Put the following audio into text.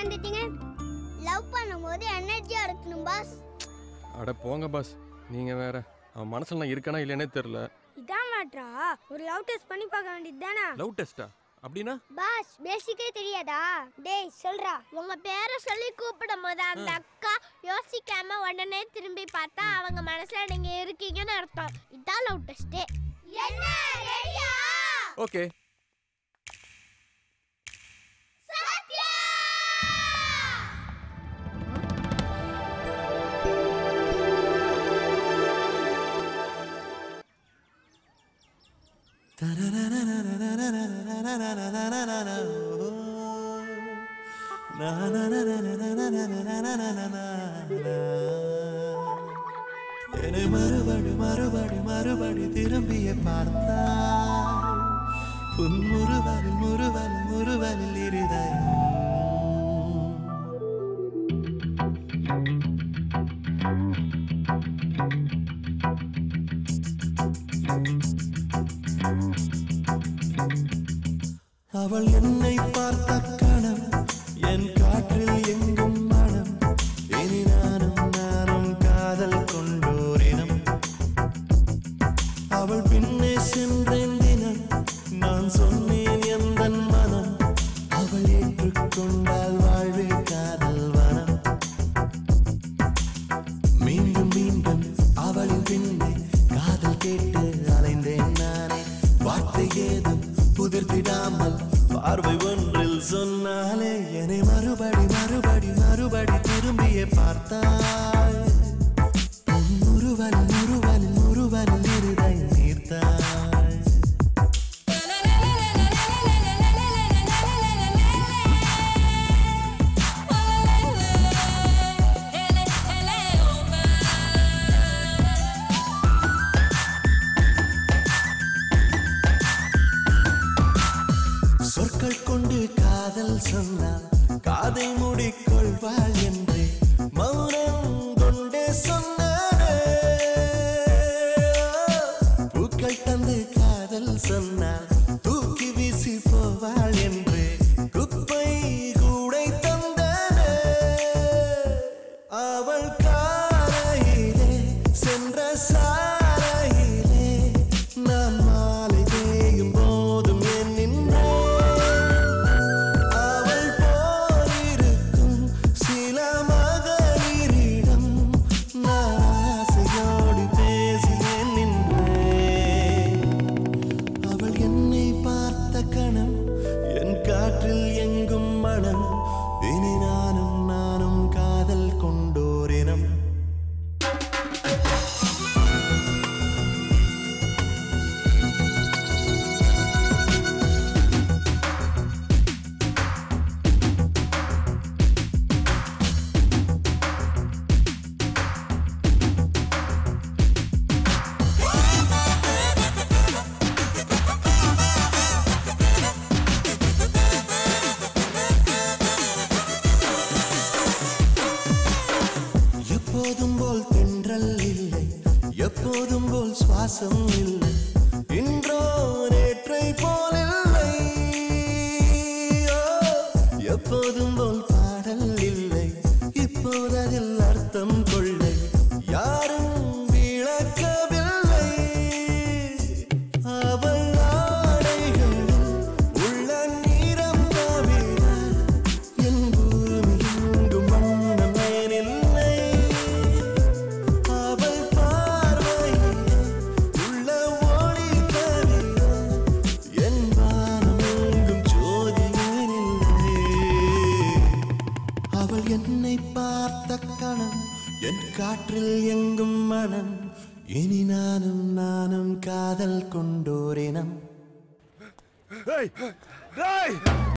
உட்காந்துட்டீங்க love பண்ணும்போது எனர்ஜியா இருக்கணும் பாஸ் அட போங்க பாஸ் நீங்கள் வேற அவன் மனசில் நான் இருக்கானா இல்லையானே தெரில இதான் மாட்ரா ஒரு லவ் டெஸ்ட் பண்ணி பார்க்க வேண்டியது தானே லவ் டெஸ்டா அப்படின்னா பாஸ் பேசிக்கே தெரியாதா டேய் சொல்றா உங்க பேரை சொல்லி கூப்பிடும் போது அந்த அக்கா யோசிக்காம உடனே திரும்பி பார்த்தா அவங்க மனசுல நீங்க இருக்கீங்கன்னு அர்த்தம் இதான் லவ் டெஸ்டே என்ன ரெடியா ஓகே சத்யா என்னை மறுபடி மறுபடி மறுபடி திரும்பிய பார்த்தாய் உன் முறுவலில் முறுவலில் முறுவலில் இருதயம் அவள் என்னை பார்த்த கணம் என் காற்றில் எங்கும் மனம் இனி நானும் நானும் காதல் கொண்டோரினம் அவள் பின்னே சென்றேன் தினம் நான் சொன்னேன் எந்த மனம் அவள் ஏற்றுக்கொண்டால் வாழ்வே காதல் வனம் மீண்டும் மீண்டும் அவளின் பின்னே காதல் கேட்டு அலைந்தேன் நானே வார்த்தை ஏதும் புதிர்த்திடாமல் பார்வை ஒன்றில் சொன்னாலே என்னை மறுபடி மறுபடி மறுபடி திரும்பியே பார்த்தாய் உன் முறுவல் முறுவல் முறுவல் இருதை நீர்த்தாய் சொற்கள் கொண்டு காதல் சொன்னால் காதை மூடிக்கொள்வாள் என்றே மௌனம் கொண்டே சொன்னானே பூக்கள் தந்து காதல் சொன்னால் தூக்கி வீசி போவாள் என்றே குப்பை கூடை தந்தானே அவள் காலையிலே சென்ற சாலையிலே நான் மாலை தேயும் போதும் என் அவள் போலிருக்கும் சில மகளிரிடம் நான் ஆசையோடு பேசினேன் நின்றேன் அவள் என்னை பார்த்த கணம் என் காற்றில் எங்கும் மனம் இனி நானும் நானும் காதல் கொண்டோரினம் எப்போதும் போல் தென்றல் இல்லை எப்போதும் போல் சுவாசம் இல்லை இன்றோ நேற்றை போல் இல்லை ஓ, எப்போதும் போல் பாடல் இல்லை இப்போது அதில் அர்த்தம் கொள்ளை யாரும் விளக்கவில்லை அவள் ஆடைகளில் உள்ள நிறம் தவிர என் பூமி எங்கும் வண்ணம் ஏனில்லை அவள் பார்வையிலே உள்ள ஒளி தவிர என் வானம் எங்கும் ஜோதி ஏனில்லை அவள் என்னை பார்த்த கணம் என் காற்றில் எங்கும் மனம் இனி நானும் நானும் காதல் கொண்டோரினம்